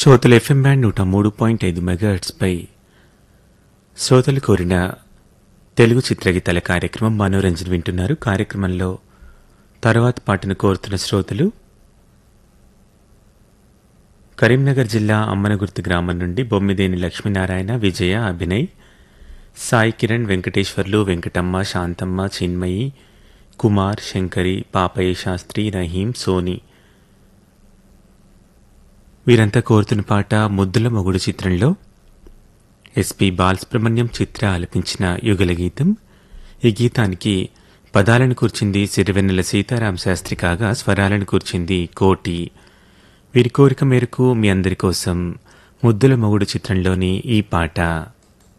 శ్రోతలు FM band నూట మూడు పాయింట్ ఐదు మెగాహెట్స్పై శ్రోతలు కోరిన తెలుగు చిత్రగీతాల కార్యక్రమం మనోరంజన్ వింటున్నారు కార్యక్రమంలో తర్వాత పాటను కోరుతున్న శ్రోతలు కరీంనగర్ జిల్లా అమ్మనగుర్తి గ్రామం నుండి బొమ్మిదేని లక్ష్మీనారాయణ విజయ అభినయ్ సాయి కిరణ్ వెంకటేశ్వర్లు వెంకటమ్మ శాంతమ్మ చిన్మయి కుమార్ శంకరి పాపయ్య శాస్త్రి రహీం సోని వీరంతా కోరుతున్న పాట ముద్దుల మొగుడు చిత్రంలో ఎస్పి బాలసుబ్రహ్మణ్యం చిత్ర ఆలపించిన యుగల గీతం ఈ గీతానికి పదాలను కూర్చింది సిరివెన్నెల సీతారాం శాస్త్రి కాగా స్వరాలను కూర్చింది కోటి వీరి కోరిక మేరకు మీ అందరి కోసం ముద్దుల మొగుడు చిత్రంలోని ఈ పాట